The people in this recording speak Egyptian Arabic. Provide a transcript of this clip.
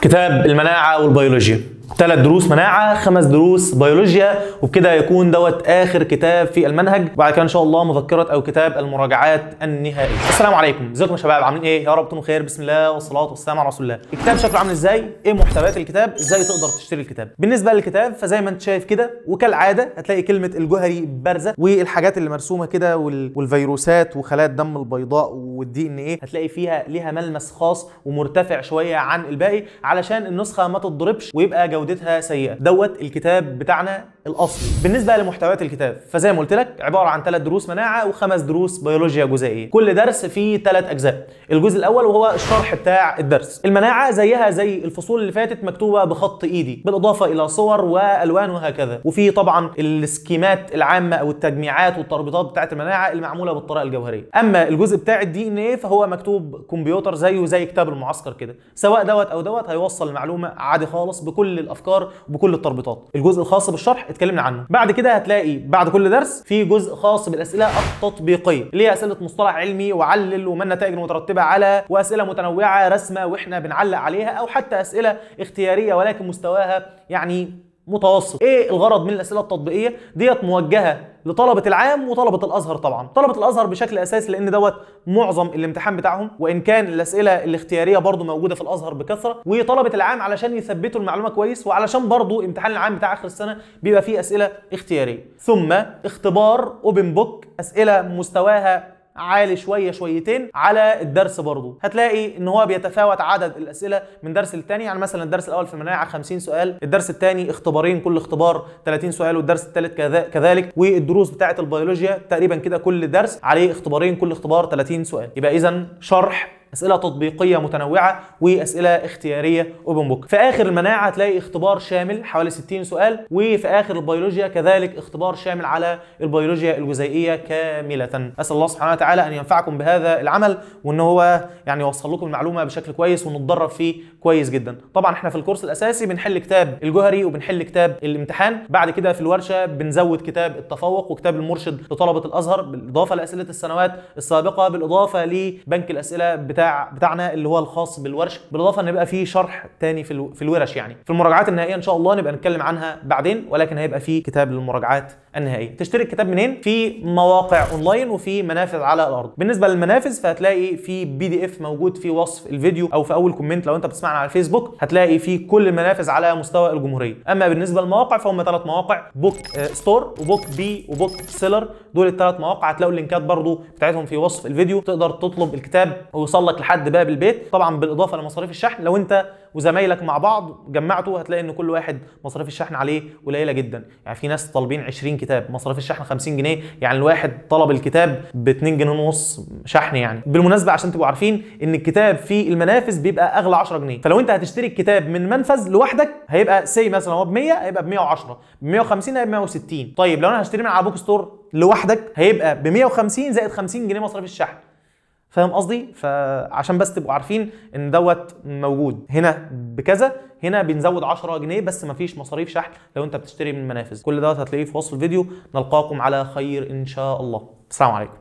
كتاب المناعة والبيولوجيا ثلاث دروس مناعة خمس دروس بيولوجيا وبكده يكون دوت آخر كتاب في المنهج وبعد كده إن شاء الله مذكرة أو كتاب المراجعات النهائية السلام عليكم ازيكم يا شباب عاملين إيه يا رب تكونوا بخير بسم الله والصلاة والسلام على رسول الله الكتاب شكله عامل إزاي إيه محتويات الكتاب إزاي تقدر تشتري الكتاب بالنسبة للكتاب فزي ما أنت شايف كده وكالعادة هتلاقي كلمة الجوهري بارزة والحاجات اللي مرسومة كده وال- والفيروسات وخلايا الدم البيضاء والدي ان ايه هتلاقي فيها ليها ملمس خاص ومرتفع شويه عن الباقي علشان النسخه ما تتضربش ويبقى جودتها سيئه دوت الكتاب بتاعنا الاصلي بالنسبه لمحتويات الكتاب فزي ما قلت لك عباره عن ثلاث دروس مناعه وخمس دروس بيولوجيا جزيئيه كل درس فيه ثلاث اجزاء الجزء الاول وهو الشرح بتاع الدرس المناعه زيها زي الفصول اللي فاتت مكتوبه بخط ايدي بالاضافه الى صور والوان وهكذا وفي طبعا السكيمات العامه او التجميعات والتربيطات بتاعت المناعه المعموله بالطريقه الجوهريه اما الجزء بتاع الدي ان ايه فهو مكتوب كمبيوتر زيه زي كتاب المعسكر كده سواء دوت او دوت هيوصل المعلومه عادي خالص بكل الافكار وبكل التربيطات الجزء الخاص بالشرح اتكلمنا عنه بعد كده هتلاقي بعد كل درس في جزء خاص بالاسئله التطبيقيه اللي هي اسئله مصطلح علمي وعلل وما النتائج المترتبه على واسئله متنوعه رسمه واحنا بنعلق عليها او حتى اسئله اختياريه ولكن مستواها يعني متوسط ايه الغرض من الاسئله التطبيقيه ديت موجهه لطلبه العام وطلبه الازهر طبعا طلبه الازهر بشكل اساسي لان دوت معظم الامتحان بتاعهم وان كان الاسئله الاختياريه برضو موجوده في الازهر بكثره وطلبه العام علشان يثبتوا المعلومه كويس وعلشان برضو امتحان العام بتاع اخر السنه بيبقى فيه اسئله اختياريه ثم اختبار اوبن بوك اسئله مستواها عالي شويه شويتين على الدرس برضه هتلاقي ان هو بيتفاوت عدد الاسئله من درس للتاني يعني مثلا الدرس الاول في المناعه 50 سؤال الدرس الثاني اختبارين كل اختبار 30 سؤال والدرس الثالث كذا- كذلك والدروس بتاعه البيولوجيا تقريبا كده كل درس عليه اختبارين كل اختبار 30 سؤال يبقى اذا شرح اسئله تطبيقيه متنوعه واسئله اختياريه اوبن بوك في اخر المناعه هتلاقي اختبار شامل حوالي 60 سؤال وفي اخر البيولوجيا كذلك اختبار شامل على البيولوجيا الجزيئيه كامله اسال الله سبحانه وتعالى ان ينفعكم بهذا العمل وان هو يعني يوصل لكم المعلومه بشكل كويس ونتدرب فيه كويس جدا طبعا احنا في الكورس الاساسي بنحل كتاب الجوهري وبنحل كتاب الامتحان بعد كده في الورشه بنزود كتاب التفوق وكتاب المرشد لطلبه الازهر بالاضافه لاسئله السنوات السابقه بالاضافه لبنك الاسئله بتاع بتاعنا اللي هو الخاص بالورش بالاضافه ان يبقى فيه شرح تاني في الو- في الورش يعني في المراجعات النهائيه ان شاء الله نبقى نتكلم عنها بعدين ولكن هيبقى فيه كتاب للمراجعات النهائيه تشتري الكتاب منين في مواقع اونلاين وفي منافذ على الارض بالنسبه للمنافذ فهتلاقي في بي دي اف موجود في وصف الفيديو او في اول كومنت لو انت بتسمعنا على الفيسبوك هتلاقي في كل المنافذ على مستوى الجمهوريه اما بالنسبه للمواقع فهم ثلاث مواقع بوك آه، ستور وبوك بي وبوك سيلر دول الثلاث مواقع هتلاقوا اللينكات برضو بتاعتهم في وصف الفيديو تقدر تطلب الكتاب ويوصل لك لحد باب البيت طبعا بالاضافه لمصاريف الشحن لو انت وزمايلك مع بعض جمعتوا هتلاقي ان كل واحد مصاريف الشحن عليه قليله جدا يعني في ناس طالبين 20 كتاب مصاريف الشحن 50 جنيه يعني الواحد طلب الكتاب ب 2 جنيه ونص شحن يعني بالمناسبه عشان تبقوا عارفين ان الكتاب في المنافذ بيبقى اغلى 10 جنيه فلو انت هتشتري الكتاب من منفذ لوحدك هيبقى سي مثلا هو ب 100 هيبقى ب 110 ب 150 هيبقى ب 160 طيب لو انا هشتري من على بوك ستور لوحدك هيبقى ب 150 زائد 50 جنيه مصاريف الشحن فاهم قصدي فعشان بس تبقوا عارفين ان دوت موجود هنا بكذا هنا بنزود 10 جنيه بس مفيش مصاريف شحن لو انت بتشتري من المنافذ كل دوت هتلاقيه في وصف الفيديو نلقاكم على خير ان شاء الله السلام عليكم